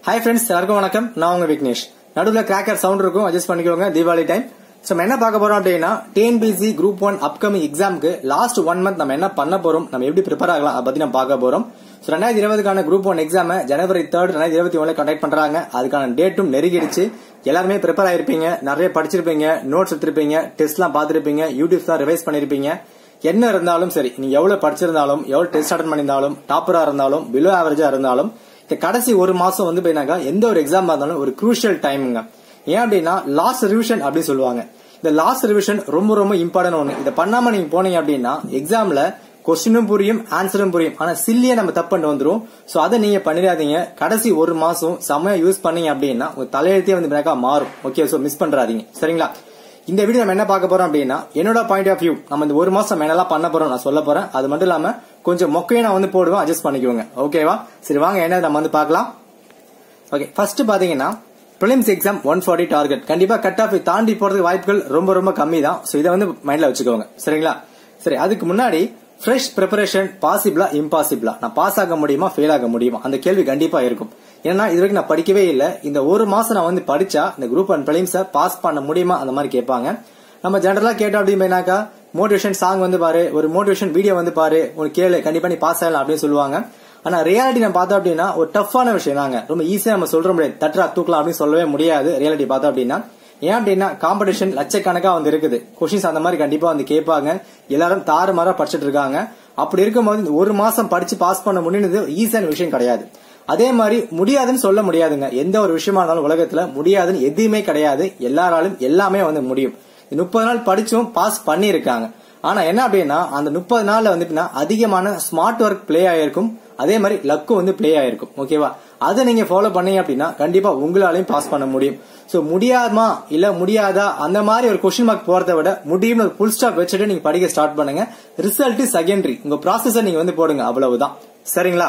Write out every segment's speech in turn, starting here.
hi friends எல்லாருக்கும் வணக்கம் நான் உங்க விக்னேஷ் நடுவில் கிராக்கர் சவுண்ட் இருக்கும் அட்ஜஸ்ட் பண்ணிக்கோங்க தீபாவளி டைம் ஸோ நம்ம என்ன பார்க்க போறோம் அப்படின்னா டிஎன்பிசி குரூப் ஒன் அப்கமிங் எக்ஸாமுக்கு லாஸ்ட் ஒன் மந்த் நம்ம என்ன பண்ண போறோம் நம்ம எப்படி ப்ரிப்பேர் ஆகலாம் அதை பத்தி நம்ம பார்க்க போறோம் ஸோ ரெண்டாயிரத்தி இருபதுக்கான குரூப் ஒன் எக்ஸாம் ஜனவரி தேர்ட் ரெண்டாயிரத்தி இருபத்தி ஒன்ல கண்டக்ட் பண்றாங்க அதுக்கான டேட்டும் நெருங்கிடுச்சு எல்லாருமே ப்ரிப்பேர் ஆயிருப்பீங்க நிறைய படிச்சிருப்பீங்க நோட்ஸ் எடுத்திருப்பீங்க டெஸ்ட்லாம் பார்த்திருப்பீங்க யூடியூப் தான் ரிவைஸ் பண்ணிருப்பீங்க என்ன இருந்தாலும் சரி நீங்க எவ்வளவு படிச்சிருந்தாலும் எவ்வளவு டெஸ்ட் அட்டன் பண்ணியிருந்தாலும் டாப்பரா இருந்தாலும் பிலோ ஆவரேஜா இருந்தாலும் இந்த கடைசி ஒரு மாசம் வந்து போயினாக்கா எந்த ஒரு எக்ஸாம் இருந்தாலும் ஒரு குரூஷியல் டைமுங்க ஏன் அப்படின்னா லாஸ்ட் ரிவிஷன் அப்படி சொல்லுவாங்க இந்த லாஸ்ட் ரிவிஷன் ரொம்ப ரொம்ப இம்பார்ட்டன்ட் ஒன்று இதை பண்ணாம நீங்க போனீங்க அப்படின்னா எக்ஸாம்ல கொஸ்டினும் புரியும் ஆன்சரும் புரியும் ஆனா சில்லியே நம்ம தப்பு பண்ணிட்டு வந்துரும் சோ அதை நீங்க பண்ணிடாதீங்க கடைசி ஒரு மாசம் செமையா யூஸ் பண்ணீங்க அப்படின்னா உங்க தலையெழுத்தே வந்து பின்னாக்கா மாறும் ஓகே சோ மிஸ் பண்றாதீங்க சரிங்களா இந்த வீடியோ நம்ம என்ன பார்க்க போறோம் அப்படின்னா என்னோட பாயிண்ட் ஆஃப் வியூ நம்ம இந்த ஒரு மாசம் என்னெல்லாம் பண்ண போறோம் நான் சொல்ல போறேன் அது மட்டும் இல்லாம கொஞ்சம் மொக்கையை நான் வந்து போடுவேன் அட்ஜஸ்ட் பண்ணிக்கோங்க ஓகேவா சரி வாங்க என்ன நம்ம வந்து பார்க்கலாம் ஓகே ஃபர்ஸ்ட் பாத்தீங்கன்னா prelims exam one forty target கண்டிப்பா கட் ஆஃப் தாண்டி போறதுக்கு வாய்ப்புகள் ரொம்ப ரொம்ப கம்மி தான் ஸோ இதை வந்து மைண்ட்ல வச்சுக்கோங்க சரிங்களா சரி அதுக்கு முன்னாடி ஃப்ரெஷ் ப்ரிப்பரேஷன் பாசிபிளா இம்பாசிபிளா நான் பாஸ் ஆக முடியுமா ஃபெயில் ஆக முடியுமா அந்த கேள்வி கண்டிப்பா இருக்கும் ஏன்னா இது வரைக்கும் நான் படிக்கவே இல்லை இந்த ஒரு மாசம் நான் வந்து படிச்சா இந்த குரூப் அண்ட் பிலிம்ஸை பாஸ் பண்ண முடியுமா அந்த மாதிரி கேட்பாங்க நம்ம ஜென்ரலா கேட்டோம் அப்படின்னாக்கா மோட்டிவேஷன் சாங் வந்து பாரு ஒரு மோட்டிவேஷன் வீடியோ வந்து பாரு உனக்கு கேளு கண்டிப்பா நீ பாஸ் ஆகலாம் அப்படின்னு சொல்லுவாங்க ஆனா ரியாலிட்டி நம்ம பார்த்தோம் அப்படின்னா ஒரு டஃப்பான விஷயம் தாங்க ரொம்ப ஈஸியா நம்ம சொல்ற முடியாது தட்டரா தூக்கலாம் அப்படின்னு சொல்லவே முடியாது ரியாலிட்டி பார்த்தோம் அப்படின்னா ஏன் அப்படின்னா காம்படிஷன் லட்சக்கணக்கா வந்து இருக்குது கொஸ்டின்ஸ் அந்த மாதிரி கண்டிப்பா வந்து கேட்பாங்க எல்லாரும் தாறுமாறா படிச்சிட்டு இருக்காங்க அப்படி இருக்கும்போது இந்த ஒரு மாசம் படிச்சு பாஸ் பண்ண முடியுது ஈஸியான விஷயம் கிடையாது அதே மாதிரி முடியாதுன்னு சொல்ல முடியாதுங்க எந்த ஒரு விஷயமா இருந்தாலும் உலகத்துல முடியாதுன்னு எதுவுமே கிடையாது எல்லாராலும் எல்லாமே வந்து முடியும் முப்பது நாள் படிச்சும் பாஸ் பண்ணியிருக்காங்க ஆனா என்ன அப்படின்னா அந்த முப்பது நாள்ல வந்து அதிகமான ஸ்மார்ட் ஒர்க் பிளே ஆயிருக்கும் அதே மாதிரி லக்கும் வந்து பிளே ஆயிருக்கும் ஓகேவா அதை நீங்க ஃபாலோ பண்ணீங்க அப்படின்னா கண்டிப்பா உங்களாலையும் பாஸ் பண்ண முடியும் சோ முடியாமா இல்ல முடியாதா அந்த மாதிரி ஒரு கொஸ்டின் மார்க் போறதை விட முடியும்னு ஒரு ஃபுல் ஸ்டாப் வச்சுட்டு நீங்க படிக்க ஸ்டார்ட் பண்ணுங்க ரிசல்ட் செகண்டரி உங்க ப்ராசஸ நீங்க வந்து போடுங்க அவ்வளவுதான் சரிங்களா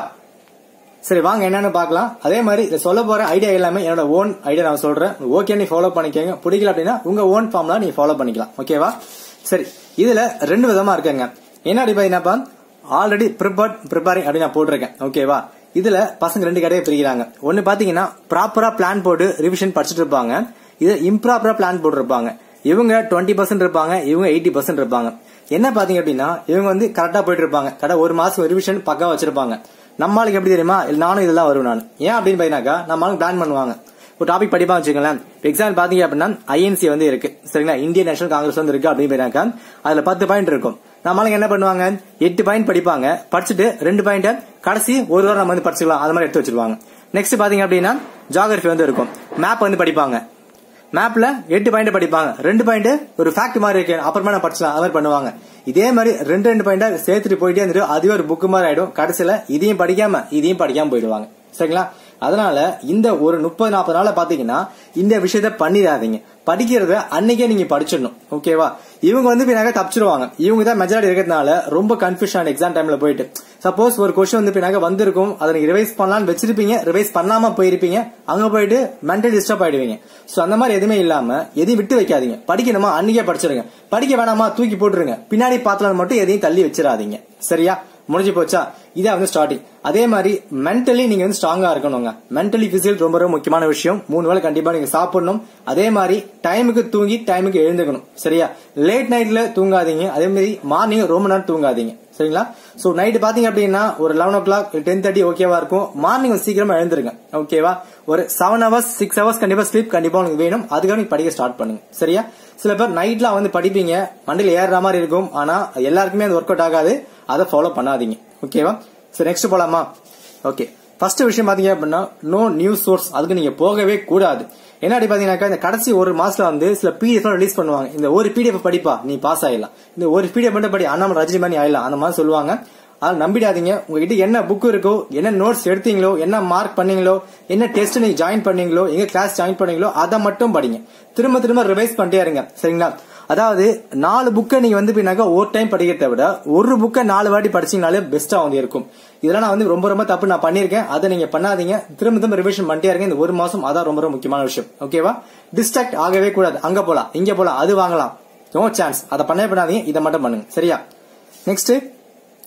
சரி வாங்க என்னன்னு பார்க்கலாம் அதே மாதிரி இதை சொல்ல போற ஐடியா எல்லாமே என்னோட ஓன் ஐடியா நான் சொல்றேன் ஓகே நீ ஃபாலோ பண்ணிக்கோங்க பிடிக்கல அப்படின்னா உங்க ஓன் ஃபார்ம்ல நீங்க ஃபாலோ பண்ணிக்கலாம் ஓகேவா சரி இதுல ரெண்டு விதமா இருக்குங்க என்ன அப்படி பாத்தீங்கன்னா ஆல்ரெடி ப்ரிப்பேர்ட் ப்ரிப்பேரிங் அப்படின்னு நான் போட்டிருக்கேன் ஓகேவா இதுல பசங்க ரெண்டு கடையை பிரிக்கிறாங்க ஒன்னு பாத்தீங்கன்னா ப்ராப்பரா பிளான் போட்டு ரிவிஷன் படிச்சுட்டு இருப்பாங்க இது இம்ப்ராப்பரா பிளான் போட்டிருப்பாங்க இவங்க டுவெண்ட்டி பர்சன்ட் இருப்பாங்க இவங்க எயிட்டி பர்சன்ட் இருப்பாங்க என்ன பாத்தீங்க அப்படின்னா இவங்க வந்து கரெக்டா போயிட்டு இருப்பாங்க கரெக்டா ஒரு மாசம் ரிவிஷன் பக்கா வச்சிருப்பாங்க நம்மளுக்கு எப்படி தெரியுமா இல்ல நானும் இதெல்லாம் வருவேன் நான் ஏன் அப்படின்னு பாத்தீங்கன்னாக்கா நம்மளும் பிளான் பண்ணுவாங்க ஒரு டாபிக் படிப்பா வச்சுக்கோங்களேன் எக்ஸாம்பிள் பாத்தீங்க அப்படின்னா ஐஎன்சி வந்து இருக்கு சரிங்களா இந்தியன் நேஷனல் காங்கிரஸ் வந்து இருக்கு அப்படின்னு பாத்தீங்கன்னாக்கா அதுல பத்து பாயிண்ட் இருக்கும் நம்மளுக்கு என்ன பண்ணுவாங்க எட்டு பாயிண்ட் படிப்பாங்க படிச்சுட்டு ரெண்டு பாயிண்ட் கடைசி ஒரு வாரம் நம்ம வந்து படிச்சுக்கலாம் அது மாதிரி எடுத்து வச்சிருவாங்க நெக்ஸ்ட் பாத்தீங்க அப்படின்னா ஜாகிரபி வந்து இருக்கும் மேப் வந்து படிப்பாங்க மேப்ல எட்டு பாயிண்ட் படிப்பாங்க ரெண்டு பாயிண்ட் ஒரு ஃபேக்ட் மாதிரி இருக்கு அப்புறமா நான் படிச்சலாம் அது மாதிரி பண்ணுவாங்க இதே மாதிரி ரெண்டு ரெண்டு பாயிண்டா சேர்த்துட்டு போயிட்டே இருந்துட்டு அதுவே ஒரு புக்கு மாதிரி ஆயிடும் கடைசியில இதையும் படிக்காம இதையும் படிக்காம போயிடுவாங்க சரிங்களா அதனால இந்த ஒரு முப்பது நாற்பது நாள பாத்தீங்கன்னா இந்த விஷயத்த பண்ணிடாதீங்க படிக்கிறத அன்னைக்கே நீங்க படிச்சிடணும் ஓகேவா இவங்க வந்து பின்னாக தப்பிச்சிருவாங்க இவங்க தான் மெஜாரிட்டி இருக்கிறதுனால ரொம்ப கன்ஃபியூஷன் எக்ஸாம் டைம்ல போயிட்டு சப்போஸ் ஒரு கொஸ்டின் வந்து பின்னாக வந்திருக்கும் அதை நீங்க ரிவைஸ் பண்ணலாம்னு வச்சிருப்பீங்க ரிவைஸ் பண்ணாம போயிருப்பீங்க அங்க போயிட்டு மென்டல் டிஸ்டர்ப் ஆயிடுவீங்க சோ அந்த மாதிரி எதுவுமே இல்லாம எதையும் விட்டு வைக்காதீங்க படிக்கணுமா அன்னைக்கே படிச்சிருங்க படிக்க வேணாமா தூக்கி போட்டுருங்க பின்னாடி பார்த்தலாம் மட்டும் எதையும் தள்ளி வச்சிடாதீங்க சரியா முடிஞ்சு போச்சா இதான் வந்து ஸ்டார்டிங் அதே மாதிரி மென்டலி நீங்க வந்து ஸ்ட்ராங்கா இருக்கணுங்க மென்டலி பிசிக்கல் ரொம்ப ரொம்ப முக்கியமான விஷயம் மூணு வேளை கண்டிப்பா நீங்க சாப்பிடணும் அதே மாதிரி டைமுக்கு தூங்கி டைமுக்கு எழுந்துக்கணும் சரியா லேட் நைட்ல தூங்காதீங்க அதே மாதிரி மார்னிங் ரொம்ப நேரம் தூங்காதீங்க சரிங்களா சோ நைட் பாத்தீங்க அப்படின்னா ஒரு eleven o'clock ten thirty ஓகேவா இருக்கும் மார்னிங் சீக்கிரமா எழுந்துருங்க ஓகேவா ஒரு செவன் ஹவர்ஸ் சிக்ஸ் ஹவர்ஸ் கண்டிப்பா ஸ்லீப் கண்டிப்பா உங்களுக்கு வேணும் அதுக்காக நீங்க படிக்க ஸ்டார்ட் பண்ணுங்க சரியா சில பேர் நைட்ல வந்து படிப்பீங்க மண்டியில் ஏறுற மாதிரி இருக்கும் ஆனா எல்லாருக்குமே அது ஒர்க் அவுட் ஆகாது அதை ஃபாலோ பண்ணாதீங்க ஓகேவா சரி நெக்ஸ்ட் போலாமா ஓகே ஃபர்ஸ்ட் விஷயம் பாத்தீங்க அப்படின்னா நோ நியூஸ் சோர்ஸ் அதுக்கு நீங்க போகவே கூடாது என்ன அப்படி பாத்தீங்கன்னாக்கா இந்த கடைசி ஒரு மாசத்துல வந்து சில பிடிஎஃப் ரிலீஸ் பண்ணுவாங்க இந்த ஒரு பிடிஎஃப் படிப்பா நீ பாஸ் ஆயிடலாம் இந்த ஒரு பிடிஎஃப் மட்டும் படி அண்ணாமலை ரஜினி மாதிரி ஆயிடலாம் அந்த மாதிரி சொல்லுவாங்க அதை நம்பிடாதீங்க உங்ககிட்ட என்ன புக் இருக்கோ என்ன நோட்ஸ் எடுத்தீங்களோ என்ன மார்க் பண்ணீங்களோ என்ன டெஸ்ட் நீங்க ஜாயின் பண்ணீங்களோ எங்க கிளாஸ் ஜாயின் பண்ணீங்களோ அதை மட்டும் படிங்க திரும்ப திரும்ப ரிவைஸ் பண்ணிட்டே இருங்க சரிங்களா அதாவது நாலு புக்கை நீங்க வந்து பின்னாக்க ஒரு டைம் படிக்கிறத விட ஒரு புக்கை நாலு வாட்டி படிச்சீங்கனாலே பெஸ்டா வந்து இருக்கும் இதெல்லாம் நான் வந்து ரொம்ப ரொம்ப தப்பு நான் பண்ணிருக்கேன் அதை நீங்க பண்ணாதீங்க திரும்ப திரும்ப ரிவிஷன் பண்ணிட்டே இருங்க இந்த ஒரு மாசம் அதான் ரொம்ப ரொம்ப முக்கியமான விஷயம் ஓகேவா டிஸ்ட்ராக்ட் ஆகவே கூடாது அங்க போலாம் இங்க போலாம் அது வாங்கலாம் நோ சான்ஸ் அதை பண்ணவே பண்ணாதீங்க இதை மட்டும் பண்ணுங்க சரியா next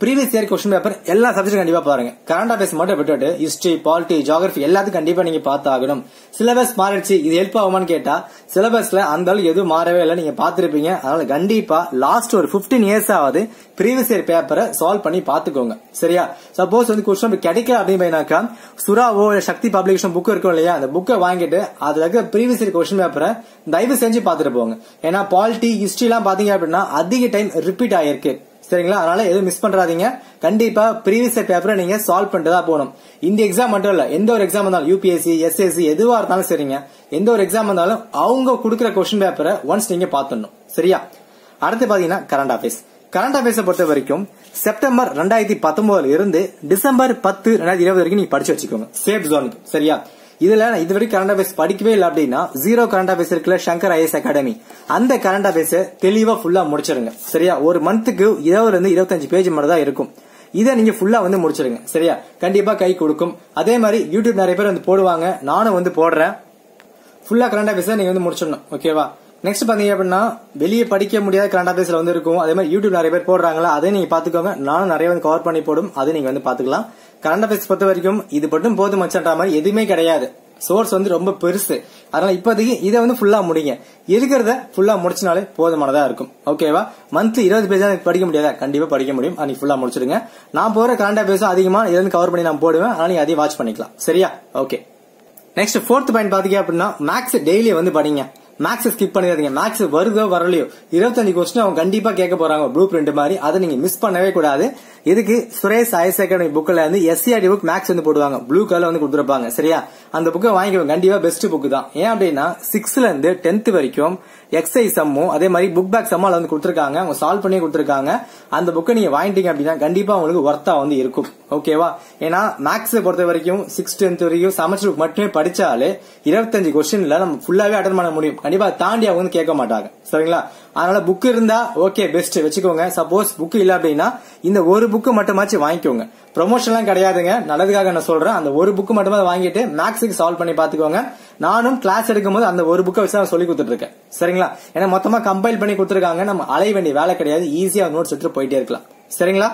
previous year question paper எல்லா சப்ஜெக்ட் கண்டிப்பா பாருங்க கரண்ட் அஃபேர்ஸ் மட்டும் விட்டுட்டு ஹிஸ்டரி பாலிட்டி ஜியாகிரபி எல்லாத்துக்கும் கண்டிப்பா நீங்க பார்த்தாகணும் சிலபஸ் மாறிடுச்சு இது ஹெல்ப் ஆகுமான்னு கேட்டா சிலபஸ்ல அந்த அளவுக்கு எதுவும் மாறவே இல்லை நீங்க பாத்திருப்பீங்க அதனால கண்டிப்பா லாஸ்ட் ஒரு 15 இயர்ஸ் ஆவது ப்ரீவியஸ் இயர் பேப்பரை சால்வ் பண்ணி பாத்துக்கோங்க சரியா சப்போஸ் வந்து கொஸ்டின் கிடைக்கல அப்படின்னாக்கா சுறாவோ இல்ல சக்தி பப்ளிகேஷன் புக் இருக்கும் இல்லையா அந்த புக்கை வாங்கிட்டு அதுல இருக்க ப்ரீவியஸ் இயர் கொஸ்டின் பேப்பரை தயவு செஞ்சு பாத்துட்டு போங்க ஏன்னா பாலிட்டி ஹிஸ்டரி எல்லாம் பாத்தீங்க அப்படின்னா அதிக டைம் ரிப்பீட் ஆயிருக்கு சரிங்களா அதனால எதுவும் மிஸ் பண்றாதீங்க கண்டிப்பா ப்ரீவியஸ் பேப்பரை நீங்க சால்வ் பண்ணிட்டு தான் போகணும் இந்த எக்ஸாம் மட்டும் இல்ல எந்த ஒரு எக்ஸாம் இருந்தாலும் யூபிஎஸ்சி எஸ்எஸ்சி எதுவா இருந்தாலும் சரிங்க எந்த ஒரு எக்ஸாம் இருந்தாலும் அவங்க கொடுக்குற கொஸ்டின் பேப்பரை ஒன்ஸ் நீங்க பாத்துடணும் சரியா அடுத்து பாத்தீங்கன்னா கரண்ட் அஃபேர்ஸ் கரண்ட் அஃபேர்ஸை பொறுத்த வரைக்கும் செப்டம்பர் ரெண்டாயிரத்தி பத்தொன்பதுல இருந்து டிசம்பர் பத்து ரெண்டாயிரத்தி இருபது வரைக்கும் நீங்க படிச்சு வச்சுக்கோங்க சேஃப் ஜோனுக்கு சரியா இதுல நான் இது வரைக்கும் கரண்ட் அஃபேர்ஸ் படிக்கவே இல்லை அப்படின்னா ஜீரோ கரண்ட் அஃபேர்ஸ் இருக்குல்ல சங்கர் ஐஎஸ் அகாடமி அந்த கரண்ட் அஃபேர்ஸ் தெளிவா ஃபுல்லா முடிச்சிருங்க சரியா ஒரு மந்த்துக்கு இருபதுல இருந்து இருபத்தஞ்சு பேஜ் மட்டும் தான் இருக்கும் இதை நீங்க ஃபுல்லா வந்து முடிச்சிருங்க சரியா கண்டிப்பா கை கொடுக்கும் அதே மாதிரி யூடியூப் நிறைய பேர் வந்து போடுவாங்க நானும் வந்து போடுறேன் ஃபுல்லா கரண்ட் அஃபேர்ஸ் நீங்க வந்து முடிச்சிடணும் ஓகேவா நெக்ஸ்ட் பாத்தீங்க அப்படின்னா வெளியே படிக்க முடியாத கரண்ட் அஃபேர்ஸ்ல வந்து இருக்கும் அதே மாதிரி யூடியூப் நிறைய பேர் போடுறாங்களா அதை நீங்க பாத்துக்கோங்க நானும் நிறைய வந்து கவர் பண்ணி போடும் அதை நீங்க வந்து பாத்துக்கலாம் கரண்ட் அஃபேர்ஸ் பொறுத்த வரைக்கும் இது மட்டும் போதும் மச்சன்ற மாதிரி எதுவுமே கிடையாது சோர்ஸ் வந்து ரொம்ப பெருசு அதனால இப்போதைக்கு இதை வந்து ஃபுல்லா முடிங்க இருக்கிறத ஃபுல்லா முடிச்சினாலே போதுமானதா இருக்கும் ஓகேவா மந்த் இருபது பேஜ் எனக்கு படிக்க முடியாதா கண்டிப்பா படிக்க முடியும் அன்னைக்கு ஃபுல்லா முடிச்சிடுங்க நான் போற கரண்ட் அஃபேர்ஸ் அதிகமா இதை வந்து கவர் பண்ணி நான் போடுவேன் அதனால நீங்க அதையும் வாட்ச் பண்ணிக்கலாம் சரியா ஓகே நெக்ஸ்ட் ஃபோர்த் பாயிண்ட் பாத்தீங்க அப்படின்னா மேக்ஸ் டெய்லி வந்து படிங்க மேக்ஸ் ஸ்கிப் பண்ணிடாதீங்க மேக்ஸ் வருதோ வரலையோ இருபத்தஞ்சு கொஸ்டின் அவங்க கண்டிப்பா கேட்க போறாங்க ப்ளூ பிரிண்ட் மாதிரி அதை நீங்க மிஸ் பண்ணவே கூடாது இதுக்கு சுரேஷ் ஐஎஸ் அகாடமி புக்ல வந்து எஸ்சிஆர்டி புக் மேக்ஸ் வந்து போடுவாங்க ப்ளூ கலர் வந்து கொடுத்துருப்பாங்க சரியா அந்த புக்கை வாங்கிக்கோங்க கண்டிப்பா பெஸ்ட் புக் தான் ஏன் அப்படின்னா சிக்ஸ்த்ல இருந்து டென்த் வரைக்கும் எக்ஸைஸ் சம்மும் அதே மாதிரி புக் பேக் சம்மால வந்து கொடுத்துருக்காங்க அவங்க சால்வ் பண்ணி கொடுத்துருக்காங்க அந்த புக்கை நீங்க வாங்கிட்டீங்க அப்படின்னா கண்டிப்பா உங்களுக்கு ஒர்த்தா வந்து இருக்கும் ஓகேவா ஏன்னா மேக்ஸ் பொறுத்த வரைக்கும் சிக்ஸ் டென்த் வரைக்கும் சமச்சர் புக் மட்டுமே படிச்சாலே இருபத்தஞ்சு கொஸ்டின்ல நம்ம ஃபுல்லாவே அட்டன் பண்ண முடியும் கண்டிப்பா தாண்டி அவங்க வந்து கேட்க மாட்டாங்க சரிங்களா அதனால புக் இருந்தா ஓகே பெஸ்ட் வச்சுக்கோங்க சப்போஸ் புக் இல்ல அப்படின்னா இந்த ஒரு புக்கு மட்டுமாச்சு வாங்கிக்கோங்க ப்ரொமோஷன்லாம் கிடையாதுங்க நல்லதுக்காக நான் சொல்றேன் அந்த ஒரு புக்கு மட்டுமா வாங்கிட்டு மேக்ஸுக்கு சால்வ் பண்ணி பாத்துக்கோங்க நானும் கிளாஸ் எடுக்கும்போது அந்த ஒரு புக்கை வச்சு நான் சொல்லி கொடுத்துட்டு இருக்கேன் சரிங்களா ஏன்னா மொத்தமா கம்பைல் பண்ணி கொடுத்துருக்காங்க நம்ம அலைய வேண்டிய வேலை கிடையாது ஈஸியா நோட்ஸ் எடுத்துட்டு போயிட்டே இருக்கலாம் சரிங்களா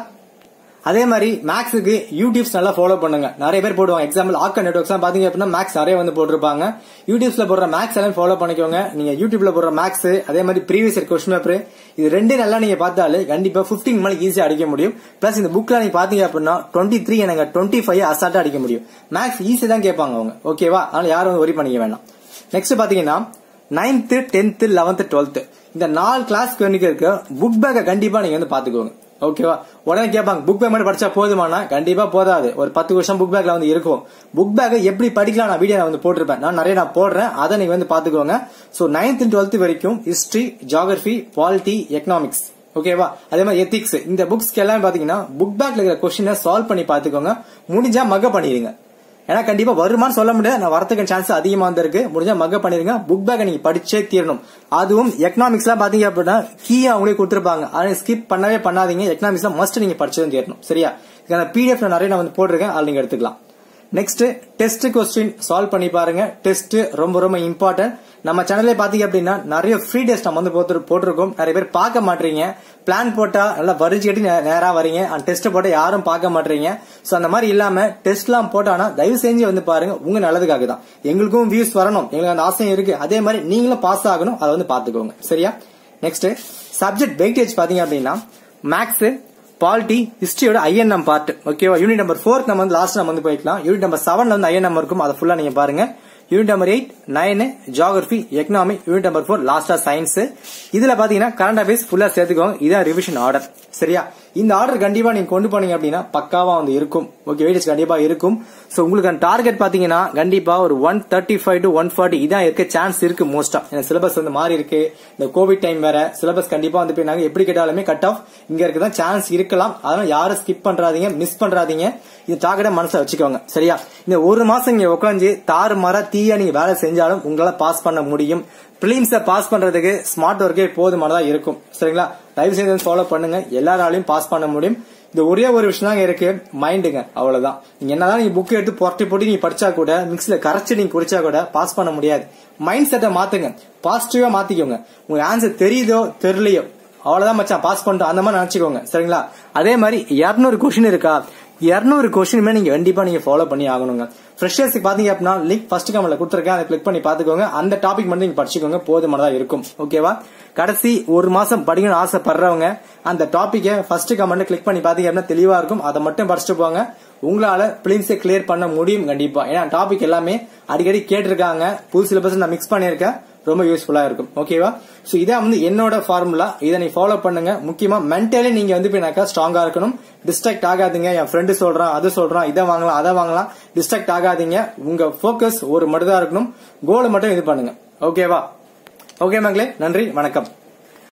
அதே மாதிரி மேக்ஸுக்கு யூடியூப்ஸ் நல்லா ஃபாலோ பண்ணுங்க நிறைய பேர் போடுவாங்க எக்ஸாம்பிள் ஆக்கா நெட்ஒர்க்ஸ் பாத்தீங்க அப்படின்னா மேக்ஸ் நிறைய வந்து போட்டிருப்பாங்க யூடியூப்ஸ்ல போடுற மேக்ஸ் எல்லாம் ஃபாலோ பண்ணிக்கோங்க நீங்க யூடியூப்ல போடுற மேக்ஸ் அதே மாதிரி ப்ரீவியஸ் இயர் கொஸ்டின் பேப்பர் இது ரெண்டு நல்லா நீங்க பார்த்தாலே கண்டிப்பா பிப்டீன் மேலே ஈஸியா அடிக்க முடியும் பிளஸ் இந்த புக்ல நீங்க பாத்தீங்க அப்படின்னா டுவெண்ட்டி த்ரீ எனக்கு டுவெண்ட்டி ஃபைவ் அசால்ட்டா அடிக்க முடியும் மேக்ஸ் ஈஸி தான் கேட்பாங்க அவங்க ஓகேவா அதனால யாரும் வந்து ஒரி பண்ணிக்க வேண்டாம் நெக்ஸ்ட் பாத்தீங்கன்னா நைன்த் டென்த் லெவன்த் டுவெல்த் இந்த நாலு கிளாஸ்க்கு வந்து இருக்க புக் பேக்கை கண்டிப்பா நீங்க வந்து பாத்துக்கோங்க ஓகேவா உடனே கேட்பாங்க புக் பேக் மட்டும் படிச்சா போதுமானா கண்டிப்பா போதாது ஒரு பத்து வருஷம் புக் பேக்ல வந்து இருக்கும் புக் பேக் எப்படி படிக்கலாம் நான் வீடியோ நான் வந்து போட்டிருப்பேன் நான் நிறைய நான் போடுறேன் அதை நீங்க வந்து பாத்துக்கோங்க சோ நைன்த் டுவெல்த் வரைக்கும் ஹிஸ்டரி ஜியாகிரபி பாலிட்டி எக்கனாமிக்ஸ் ஓகேவா அதே மாதிரி எத்திக்ஸ் இந்த புக்ஸ்க்கு எல்லாம் பாத்தீங்கன்னா புக் பேக்ல இருக்கிற கொஸ்டினை சால்வ் பண்ணி பாத்துக்கோங்க முடிஞ்சா மக பண்ணிடுங்க ஏன்னா கண்டிப்பா வருமானு சொல்ல முடியாது நான் வரதுக்கு சான்ஸ் அதிகமா இருக்கு முடிஞ்சா மக பண்ணிருங்க புக் பேக்கை நீங்க படிச்சே தீரணும் அதுவும் எக்கனாமிக்ஸ் எல்லாம் பாத்தீங்க அப்படின்னா கீ அவங்களே கொடுத்துருப்பாங்க அதை ஸ்கிப் பண்ணவே பண்ணாதீங்க எக்கனாமிக்ஸ் மஸ்ட் நீங்க படிச்சதும் தீரணும் சரியா இதுக்கான பிடிஎஃப் நிறைய நான் வந்து போட்டிருக்கேன் அதை நீங்க எடுத்துக்கலாம் நெக்ஸ்ட் டெஸ்ட் கொஸ்டின் சால்வ் பண்ணி பாருங்க டெஸ்ட் ரொம்ப ரொம்ப இம்பார்ட்டன்ட் நம்ம சேனல்ல பாத்தீங்க அப்படின்னா நிறைய ஃப்ரீ டெஸ்ட் நம்ம வந்து போட்டு போட்டிருக்கோம் நிறைய பேர் பார்க்க மாட்டீங்க பிளான் போட்டா நல்லா வரிச்சு கட்டி நேரா வரீங்க அந்த டெஸ்ட் போட்டா யாரும் பார்க்க மாட்டீங்க சோ அந்த மாதிரி இல்லாம டெஸ்ட் எல்லாம் போட்டானா தயவு செஞ்சு வந்து பாருங்க உங்க நல்லதுக்காக தான் எங்களுக்கும் வியூஸ் வரணும் எங்களுக்கு அந்த ஆசையும் இருக்கு அதே மாதிரி நீங்களும் பாஸ் ஆகணும் அதை வந்து பாத்துக்கோங்க சரியா நெக்ஸ்ட் சப்ஜெக்ட் வெயிட்டேஜ் பாத்தீங்க அப்படின்னா மேக்ஸ் பாலிட்டி ஹிஸ்டரியோட ஐஎன்எம் பார்ட் ஓகேவா யூனிட் நம்பர் ஃபோர்த் நம்ம வந்து லாஸ்ட் நம்ம வந்து போய்க்கலாம் யூனிட் நம்பர் செவன்ல வந்து ஐஎன்எம் இருக்கும் அதை ஃபுல்லா நீங்க பாருங்க unit number eight nine geography economy unit number four லாஸ்டா சயின்ஸ் இதுல பாத்தீங்கன்னா கரண்ட் அஃபேர்ஸ் ஃபுல்லா சேர்த்துக்கோங்க இதான் ரிவிஷன் ஆர்டர் சரியா இந்த ஆர்டர் கண்டிப்பா நீங்க கொண்டு போனீங்க அப்படின்னா பக்காவா வந்து இருக்கும் ஓகே வெயிட்டேஜ் கண்டிப்பா இருக்கும் சோ உங்களுக்கு டார்கெட் பாத்தீங்கன்னா கண்டிப்பா ஒரு one thirty five to one forty இதான் இருக்க சான்ஸ் இருக்கு மோஸ்டா ஏன்னா சிலபஸ் வந்து மாறி இருக்கு இந்த கோவிட் டைம் வேற சிலபஸ் கண்டிப்பா வந்து போய் நாங்க எப்படி கேட்டாலுமே கட் ஆஃப் இங்க இருக்குதான் சான்ஸ் இருக்கலாம் அதனால யாரும் ஸ்கிப் பண்றாதீங்க மிஸ் பண்றாதீங்க இது டார்கெட்டா மனசுல வச்சுக்கோங்க சரியா இந்த ஒரு மாசம் இங்க உட்காந்து தாறு மாற தீயா நீங்க வேலை செஞ்சாலும் உங்களால பாஸ் பண்ண முடியும் பிலிம்ஸ பாஸ் பண்றதுக்கு ஸ்மார்ட் ஒர்க்கே போதுமானதா இருக்கும் சரிங்களா தயவு செய்து ஃபாலோ பண்ணுங்க எல்லாராலையும் பாஸ் பண்ண முடியும் இந்த ஒரே ஒரு விஷயம் தான் இருக்கு மைண்டுங்க அவ்வளவுதான் நீங்க என்னதான் நீங்க புக் எடுத்து புரட்டி போட்டு நீங்க படிச்சா கூட மிக்ஸ்ல கரைச்சு நீங்க குடிச்சா கூட பாஸ் பண்ண முடியாது மைண்ட் செட்டை மாத்துங்க பாசிட்டிவா மாத்திக்கோங்க உங்களுக்கு ஆன்சர் தெரியுதோ தெரியலையோ அவ்வளவுதான் மச்சான் பாஸ் பண்ணிட்டோம் அந்த மாதிரி நினைச்சுக்கோங்க சரிங்களா அதே மாதிரி இருநூறு கொஸ்டின் இருக்கா இருநூறு கொஸ்டினுமே நீங்க கண்டிப்பா நீங்க ஃபாலோ பண்ணி ஆகணுங்க ஃப்ரெஷர்ஸ்க்கு பாத்தீங்க அப்படின்னா லிங்க் ஃபர்ஸ்ட் கமெண்ட்ல கொடுத்துருக்கேன் அதை கிளிக் பண்ணி பாத்துக்கோங்க அந்த டாபிக் மட்டும் நீங்க படிச்சுக்கோங்க போதுமானதா இருக்கும் ஓகேவா கடைசி ஒரு மாசம் படிக்கணும்னு ஆசைப்படுறவங்க அந்த டாபிக்கை ஃபர்ஸ்ட் கமெண்ட் கிளிக் பண்ணி பாத்தீங்க அப்படின்னா தெளிவா இருக்கும் அதை மட்டும் படிச்சுட்டு போங்க உங்களால பிலிம்ஸை கிளியர் பண்ண முடியும் கண்டிப்பா ஏன்னா டாபிக் எல்லாமே அடிக்கடி கேட்டிருக்காங்க புது சிலபஸ் நான் மிக்ஸ் பண்ணியிருக்கேன் ரொம்ப யூஸ்ஃபுல்லா இருக்கும் ஓகேவா சோ இதான் வந்து என்னோட ஃபார்முலா இதை நீ ஃபாலோ பண்ணுங்க முக்கியமா மென்டலி நீங்க வந்து போயினாக்கா ஸ்ட்ராங்கா இருக்கணும் டிஸ்ட்ராக்ட் ஆகாதீங்க என் ஃப்ரெண்டு சொல்றான் அது சொல்றான் இதை வாங்கலாம் அதை வாங்கலாம் டிஸ்ட்ராக்ட் ஆகாதீங்க உங்க ஃபோக்கஸ் ஒரு மட்டும் தான் இருக்கணும் கோலை மட்டும் இது பண்ணுங்க ஓகேவா ஓகே மக்களே நன்றி வணக்கம்